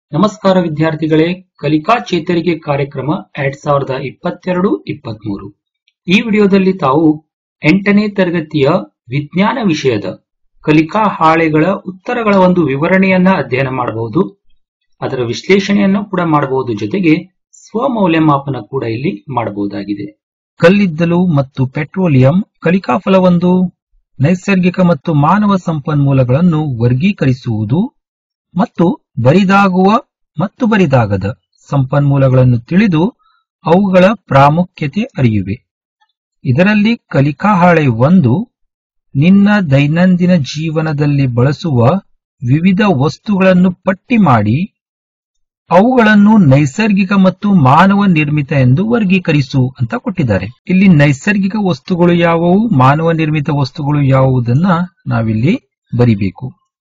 ನಮಸ್ಕಾರ ವಿದ್ಯಾರ್ಥಿಗಳೇ ಕಲಿಕಾ ಚೇತರಿಕೆ ಕಾರ್ಯಕ್ರಮ ಎರಡ್ ಸಾವಿರದ ಇಪ್ಪತ್ತೆರಡು ಇಪ್ಪತ್ಮೂರು ಈ ವಿಡಿಯೋದಲ್ಲಿ ತಾವು ಎಂಟನೇ ತರಗತಿಯ ವಿಜ್ಞಾನ ವಿಷಯದ ಕಲಿಕಾ ಹಾಳೆಗಳ ಉತ್ತರಗಳ ಒಂದು ವಿವರಣೆಯನ್ನ ಅಧ್ಯಯನ ಮಾಡಬಹುದು ಅದರ ವಿಶ್ಲೇಷಣೆಯನ್ನು ಕೂಡ ಮಾಡಬಹುದು ಜೊತೆಗೆ ಸ್ವಮೌಲ್ಯಮಾಪನ ಕೂಡ ಇಲ್ಲಿ ಮಾಡಬಹುದಾಗಿದೆ ಕಲ್ಲಿದ್ದಲು ಮತ್ತು ಪೆಟ್ರೋಲಿಯಂ ಕಲಿಕಾ ಫಲವೊಂದು ನೈಸರ್ಗಿಕ ಮತ್ತು ಮಾನವ ಸಂಪನ್ಮೂಲಗಳನ್ನು ವರ್ಗೀಕರಿಸುವುದು ಮತ್ತು ಬರಿದಾಗುವ ಮತ್ತು ಬರಿದಾಗದ ಸಂಪನ್ಮೂಲಗಳನ್ನು ತಿಳಿದು ಅವುಗಳ ಪ್ರಾಮುಖ್ಯತೆ ಅರಿಯುವೆ ಇದರಲ್ಲಿ ಕಲಿಕಾ ಹಾಳೆ ಒಂದು ನಿನ್ನ ದೈನಂದಿನ ಜೀವನದಲ್ಲಿ ಬಳಸುವ ವಿವಿಧ ವಸ್ತುಗಳನ್ನು ಪಟ್ಟಿ ಮಾಡಿ ಅವುಗಳನ್ನು ನೈಸರ್ಗಿಕ ಮತ್ತು ಮಾನವ ನಿರ್ಮಿತ ಎಂದು ವರ್ಗೀಕರಿಸು ಅಂತ ಕೊಟ್ಟಿದ್ದಾರೆ ಇಲ್ಲಿ ನೈಸರ್ಗಿಕ ವಸ್ತುಗಳು ಯಾವುವು ಮಾನವ ನಿರ್ಮಿತ ವಸ್ತುಗಳು ಯಾವುದನ್ನ ನಾವಿಲ್ಲಿ ಬರಿಬೇಕು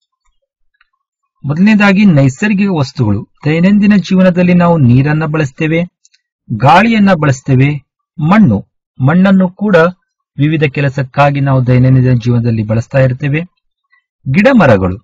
ಮೊದಲನೇದಾಗಿ ನೈಸರ್ಗಿಕ ವಸ್ತುಗಳು ದೈನಂದಿನ ಜೀವನದಲ್ಲಿ ನಾವು ನೀರನ್ನ ಬಳಸ್ತೇವೆ ಗಾಳಿಯನ್ನ ಬಳಸ್ತೇವೆ ಮಣ್ಣು ಮಣ್ಣನ್ನು ಕೂಡ ವಿವಿಧ ಕೆಲಸಕ್ಕಾಗಿ ನಾವು ದೈನಂದಿನ ಜೀವನದಲ್ಲಿ ಬಳಸ್ತಾ ಇರ್ತೇವೆ ಗಿಡ ಮರಗಳು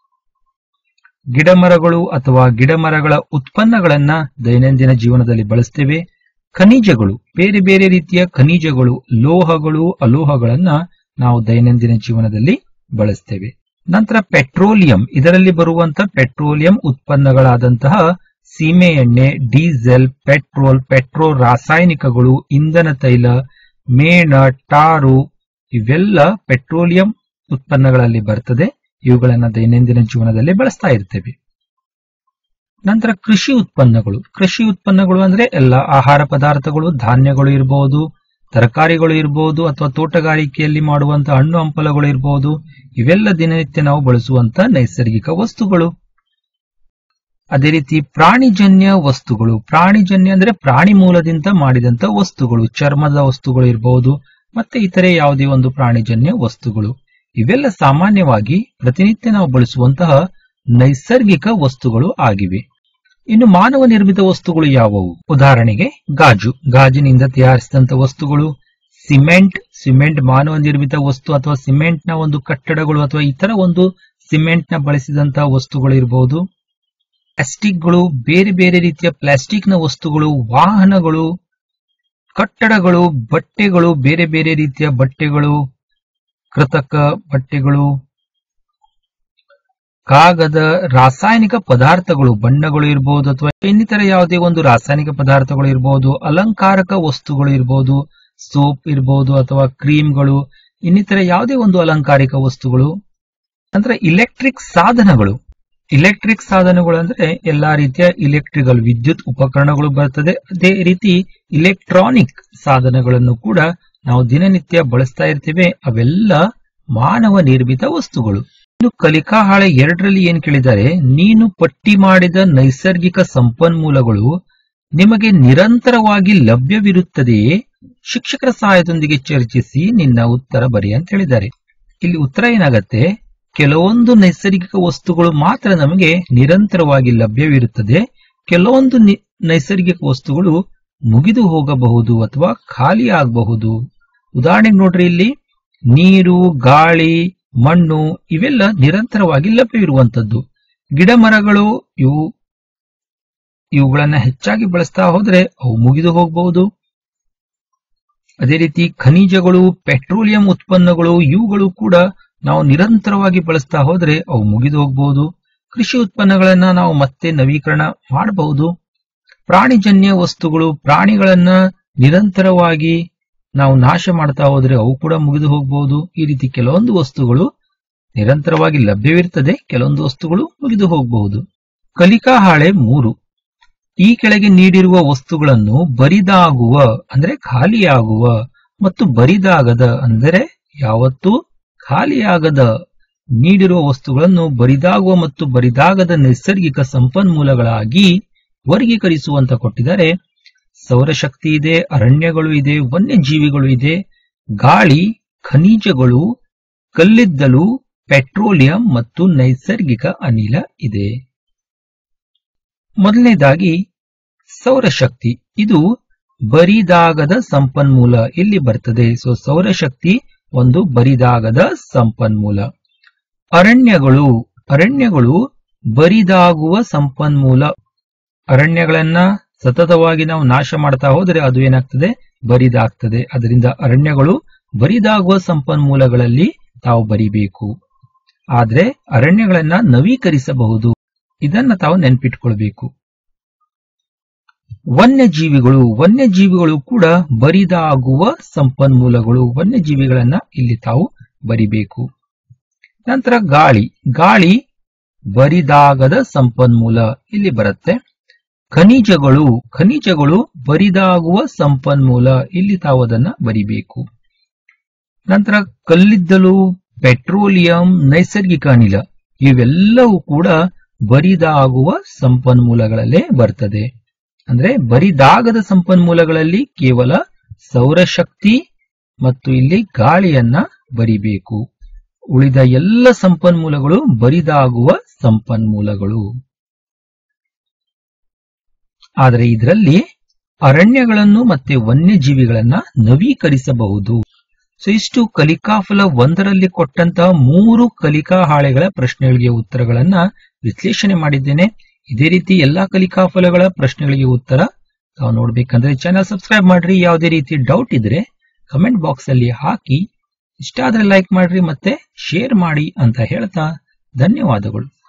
ಗಿಡ ಮರಗಳು ಅಥವಾ ಗಿಡ ಮರಗಳ ಉತ್ಪನ್ನಗಳನ್ನ ದೈನಂದಿನ ಜೀವನದಲ್ಲಿ ಬಳಸ್ತೇವೆ ಖನಿಜಗಳು ಬೇರೆ ಬೇರೆ ರೀತಿಯ ಖನಿಜಗಳು ಲೋಹಗಳು ಅಲೋಹಗಳನ್ನ ನಾವು ದೈನಂದಿನ ಜೀವನದಲ್ಲಿ ಬಳಸ್ತೇವೆ ನಂತರ ಪೆಟ್ರೋಲಿಯಂ ಇದರಲ್ಲಿ ಬರುವಂತಹ ಪೆಟ್ರೋಲಿಯಂ ಉತ್ಪನ್ನಗಳಾದಂತಹ ಸೀಮೆ ಎಣ್ಣೆ ಡೀಸೆಲ್ ಪೆಟ್ರೋಲ್ ಪೆಟ್ರೋ ರಾಸಾಯನಿಕಗಳು ಇಂಧನ ತೈಲ ಮೇಣ ಟಾರು ಇವೆಲ್ಲ ಪೆಟ್ರೋಲಿಯಂ ಉತ್ಪನ್ನಗಳಲ್ಲಿ ಬರ್ತದೆ ಇವುಗಳನ್ನ ದೈನಂದಿನ ಜೀವನದಲ್ಲಿ ಬಳಸ್ತಾ ಇರ್ತೇವೆ ನಂತರ ಕೃಷಿ ಉತ್ಪನ್ನಗಳು ಕೃಷಿ ಉತ್ಪನ್ನಗಳು ಅಂದ್ರೆ ಎಲ್ಲ ಆಹಾರ ಪದಾರ್ಥಗಳು ಧಾನ್ಯಗಳು ಇರಬಹುದು ತರಕಾರಿಗಳು ಇರಬಹುದು ಅಥವಾ ತೋಟಗಾರಿಕೆಯಲ್ಲಿ ಮಾಡುವಂತಹ ಹಣ್ಣು ಹಂಪಲಗಳು ಇರಬಹುದು ಇವೆಲ್ಲ ದಿನನಿತ್ಯ ನಾವು ಬಳಸುವಂತ ನೈಸರ್ಗಿಕ ವಸ್ತುಗಳು ಅದೇ ರೀತಿ ಪ್ರಾಣಿಜನ್ಯ ವಸ್ತುಗಳು ಪ್ರಾಣಿಜನ್ಯ ಅಂದ್ರೆ ಪ್ರಾಣಿ ಮೂಲದಿಂದ ಮಾಡಿದಂತ ವಸ್ತುಗಳು ಚರ್ಮದ ವಸ್ತುಗಳು ಇರಬಹುದು ಮತ್ತೆ ಇತರೆ ಯಾವುದೇ ಒಂದು ಪ್ರಾಣಿಜನ್ಯ ವಸ್ತುಗಳು ಇವೆಲ್ಲ ಸಾಮಾನ್ಯವಾಗಿ ಪ್ರತಿನಿತ್ಯ ನಾವು ಬಳಸುವಂತಹ ನೈಸರ್ಗಿಕ ವಸ್ತುಗಳು ಆಗಿವೆ ಇನ್ನು ಮಾನವ ನಿರ್ಮಿತ ವಸ್ತುಗಳು ಯಾವುವು ಉದಾಹರಣೆಗೆ ಗಾಜು ಗಾಜಿನಿಂದ ತಯಾರಿಸಿದಂತ ವಸ್ತುಗಳು ಸಿಮೆಂಟ್ ಸಿಮೆಂಟ್ ಮಾನವ ನಿರ್ಮಿತ ವಸ್ತು ಅಥವಾ ಸಿಮೆಂಟ್ ನ ಒಂದು ಕಟ್ಟಡಗಳು ಅಥವಾ ಇತರ ಒಂದು ಸಿಮೆಂಟ್ ನ ಬಳಸಿದಂತಹ ವಸ್ತುಗಳು ಇರಬಹುದು ಪ್ಲಾಸ್ಟಿಕ್ಗಳು ಬೇರೆ ಬೇರೆ ರೀತಿಯ ಪ್ಲಾಸ್ಟಿಕ್ ನ ವಸ್ತುಗಳು ವಾಹನಗಳು ಕಟ್ಟಡಗಳು ಬಟ್ಟೆಗಳು ಬೇರೆ ಬೇರೆ ರೀತಿಯ ಬಟ್ಟೆಗಳು ಕೃತಕ ಬಟ್ಟೆಗಳು ಕಾಗದ ರಾಸಾಯನಿಕ ಪದಾರ್ಥಗಳು ಬಣ್ಣಗಳು ಇರಬಹುದು ಅಥವಾ ಇನ್ನಿತರ ಯಾವುದೇ ಒಂದು ರಾಸಾಯನಿಕ ಪದಾರ್ಥಗಳು ಇರಬಹುದು ಅಲಂಕಾರಕ ವಸ್ತುಗಳು ಇರಬಹುದು ಸೋಪ್ ಇರಬಹುದು ಅಥವಾ ಕ್ರೀಮ್ಗಳು ಇನ್ನಿತರ ಯಾವುದೇ ಒಂದು ಅಲಂಕಾರಿಕ ವಸ್ತುಗಳು ನಂತರ ಇಲೆಕ್ಟ್ರಿಕ್ ಸಾಧನಗಳು ಇಲೆಕ್ಟ್ರಿಕ್ ಸಾಧನಗಳು ಅಂದ್ರೆ ಎಲ್ಲಾ ರೀತಿಯ ಇಲೆಕ್ಟ್ರಿಕಲ್ ವಿದ್ಯುತ್ ಉಪಕರಣಗಳು ಬರ್ತದೆ ಅದೇ ರೀತಿ ಇಲೆಕ್ಟ್ರಾನಿಕ್ ಸಾಧನಗಳನ್ನು ಕೂಡ ನಾವು ದಿನನಿತ್ಯ ಬಳಸ್ತಾ ಇರ್ತೇವೆ ಅವೆಲ್ಲ ಮಾನವ ನಿರ್ಮಿತ ವಸ್ತುಗಳು ಇನ್ನು ಕಲಿಕಾ ಹಾಳೆ ಎರಡರಲ್ಲಿ ಏನ್ ಕೇಳಿದ್ದಾರೆ ನೀನು ಪಟ್ಟಿ ಮಾಡಿದ ನೈಸರ್ಗಿಕ ಸಂಪನ್ಮೂಲಗಳು ನಿಮಗೆ ನಿರಂತರವಾಗಿ ಲಭ್ಯವಿರುತ್ತದೆಯೇ ಶಿಕ್ಷಕರ ಸಹಾಯದೊಂದಿಗೆ ಚರ್ಚಿಸಿ ನಿನ್ನ ಉತ್ತರ ಬರಿ ಅಂತ ಹೇಳಿದ್ದಾರೆ ಇಲ್ಲಿ ಉತ್ತರ ಏನಾಗತ್ತೆ ಕೆಲವೊಂದು ನೈಸರ್ಗಿಕ ವಸ್ತುಗಳು ಮಾತ್ರ ನಮಗೆ ನಿರಂತರವಾಗಿ ಲಭ್ಯವಿರುತ್ತದೆ ಕೆಲವೊಂದು ನೈಸರ್ಗಿಕ ವಸ್ತುಗಳು ಮುಗಿದು ಹೋಗಬಹುದು ಅಥವಾ ಖಾಲಿ ಆಗಬಹುದು ಉದಾಹರಣೆಗೆ ನೋಡ್ರಿ ಇಲ್ಲಿ ನೀರು ಗಾಳಿ ಮಣ್ಣು ಇವೆಲ್ಲ ನಿರಂತರವಾಗಿ ಲಭ್ಯವಿರುವಂತದ್ದು ಗಿಡ ಮರಗಳು ಇವು ಇವುಗಳನ್ನ ಹೆಚ್ಚಾಗಿ ಬಳಸ್ತಾ ಹೋದ್ರೆ ಅವು ಮುಗಿದು ಹೋಗಬಹುದು ಅದೇ ರೀತಿ ಖನಿಜಗಳು ಪೆಟ್ರೋಲಿಯಂ ಉತ್ಪನ್ನಗಳು ಇವುಗಳು ಕೂಡ ನಾವು ನಿರಂತರವಾಗಿ ಬಳಸ್ತಾ ಹೋದ್ರೆ ಅವು ಮುಗಿದು ಹೋಗಬಹುದು ಕೃಷಿ ಉತ್ಪನ್ನಗಳನ್ನ ನಾವು ಮತ್ತೆ ನವೀಕರಣ ಮಾಡಬಹುದು ಪ್ರಾಣಿಜನ್ಯ ವಸ್ತುಗಳು ಪ್ರಾಣಿಗಳನ್ನ ನಿರಂತರವಾಗಿ ನಾವು ನಾಶ ಮಾಡ್ತಾ ಹೋದ್ರೆ ಅವು ಕೂಡ ಮುಗಿದು ಹೋಗಬಹುದು ಈ ರೀತಿ ಕೆಲವೊಂದು ವಸ್ತುಗಳು ನಿರಂತರವಾಗಿ ಲಭ್ಯವಿರ್ತದೆ ಕೆಲವೊಂದು ವಸ್ತುಗಳು ಮುಗಿದು ಹೋಗಬಹುದು ಕಲಿಕಾ ಹಾಳೆ ಮೂರು ಈ ಕೆಳಗೆ ನೀಡಿರುವ ವಸ್ತುಗಳನ್ನು ಬರಿದಾಗುವ ಅಂದ್ರೆ ಖಾಲಿಯಾಗುವ ಮತ್ತು ಬರಿದಾಗದ ಅಂದರೆ ಯಾವತ್ತೂ ಖಾಲಿಯಾಗದ ನೀಡಿರುವ ವಸ್ತುಗಳನ್ನು ಬರಿದಾಗುವ ಮತ್ತು ಬರಿದಾಗದ ನೈಸರ್ಗಿಕ ಸಂಪನ್ಮೂಲಗಳಾಗಿ ವರ್ಗೀಕರಿಸುವಂತ ಕೊಟ್ಟಿದ್ದಾರೆ ಸೌರಶಕ್ತಿ ಇದೆ ಅರಣ್ಯಗಳು ಇದೆ ವನ್ಯಜೀವಿಗಳು ಇದೆ ಗಾಳಿ ಖನಿಜಗಳು ಕಲ್ಲಿದ್ದಲು ಪೆಟ್ರೋಲಿಯಂ ಮತ್ತು ನೈಸರ್ಗಿಕ ಅನಿಲ ಇದೆ ಮೊದಲನೇದಾಗಿ ಸೌರಶಕ್ತಿ ಇದು ಬರಿದಾಗದ ಸಂಪನ್ಮೂಲ ಇಲ್ಲಿ ಬರ್ತದೆ ಸೊ ಸೌರಶಕ್ತಿ ಒಂದು ಬರಿದಾಗದ ಸಂಪನ್ಮೂಲ ಅರಣ್ಯಗಳು ಅರಣ್ಯಗಳು ಬರಿದಾಗುವ ಸಂಪನ್ಮೂಲ ಅರಣ್ಯಗಳನ್ನ ಸತತವಾಗಿ ನಾವು ನಾಶ ಮಾಡ್ತಾ ಹೋದರೆ ಅದು ಏನಾಗ್ತದೆ ಬರಿದಾಗ್ತದೆ ಅದರಿಂದ ಅರಣ್ಯಗಳು ಬರಿದಾಗುವ ಸಂಪನ್ಮೂಲಗಳಲ್ಲಿ ತಾವು ಬರಿಬೇಕು ಆದ್ರೆ ಅರಣ್ಯಗಳನ್ನ ನವೀಕರಿಸಬಹುದು ಇದನ್ನ ತಾವು ನೆನ್ಪಿಟ್ಕೊಳ್ಬೇಕು ವನ್ಯಜೀವಿಗಳು ವನ್ಯಜೀವಿಗಳು ಕೂಡ ಬರಿದಾಗುವ ಸಂಪನ್ಮೂಲಗಳು ವನ್ಯಜೀವಿಗಳನ್ನ ಇಲ್ಲಿ ತಾವು ಬರಿಬೇಕು ನಂತರ ಗಾಳಿ ಗಾಳಿ ಬರಿದಾಗದ ಸಂಪನ್ಮೂಲ ಇಲ್ಲಿ ಬರುತ್ತೆ ಖನಿಜಗಳು ಖನಿಜಗಳು ಬರಿದಾಗುವ ಸಂಪನ್ಮೂಲ ಇಲ್ಲಿ ತಾವು ಅದನ್ನ ಬರಿಬೇಕು ನಂತರ ಕಲ್ಲಿದ್ದಲು ಪೆಟ್ರೋಲಿಯಂ ನೈಸರ್ಗಿಕ ಅನಿಲ ಇವೆಲ್ಲವೂ ಕೂಡ ಬರಿದಾಗುವ ಸಂಪನ್ಮೂಲಗಳಲ್ಲೇ ಬರ್ತದೆ ಅಂದ್ರೆ ಬರಿದಾಗದ ಸಂಪನ್ಮೂಲಗಳಲ್ಲಿ ಕೇವಲ ಸೌರಶಕ್ತಿ ಮತ್ತು ಇಲ್ಲಿ ಗಾಳಿಯನ್ನ ಬರಿಬೇಕು ಉಳಿದ ಎಲ್ಲ ಸಂಪನ್ಮೂಲಗಳು ಬರಿದಾಗುವ ಸಂಪನ್ಮೂಲಗಳು ಆದರೆ ಇದರಲ್ಲಿ ಅರಣ್ಯಗಳನ್ನು ಮತ್ತೆ ವನ್ಯಜೀವಿಗಳನ್ನ ನವೀಕರಿಸಬಹುದು ಸೊ ಇಷ್ಟು ಕಲಿಕಾಫಲ ಒಂದರಲ್ಲಿ ಕೊಟ್ಟಂತಹ ಮೂರು ಕಲಿಕಾ ಹಾಳೆಗಳ ಪ್ರಶ್ನೆಗಳಿಗೆ ಉತ್ತರಗಳನ್ನ ವಿಶ್ಲೇಷಣೆ ಮಾಡಿದ್ದೇನೆ ಇದೇ ರೀತಿ ಎಲ್ಲಾ ಕಲಿಕಾಫಲಗಳ ಪ್ರಶ್ನೆಗಳಿಗೆ ಉತ್ತರ ತಾವು ನೋಡ್ಬೇಕಂದ್ರೆ ಚಾನಲ್ ಸಬ್ಸ್ಕ್ರೈಬ್ ಮಾಡ್ರಿ ಯಾವುದೇ ರೀತಿ ಡೌಟ್ ಇದ್ರೆ ಕಮೆಂಟ್ ಬಾಕ್ಸ್ ಅಲ್ಲಿ ಹಾಕಿ ಇಷ್ಟ ಆದ್ರೆ ಲೈಕ್ ಮಾಡ್ರಿ ಮತ್ತೆ ಶೇರ್ ಮಾಡಿ ಅಂತ ಹೇಳ್ತಾ ಧನ್ಯವಾದಗಳು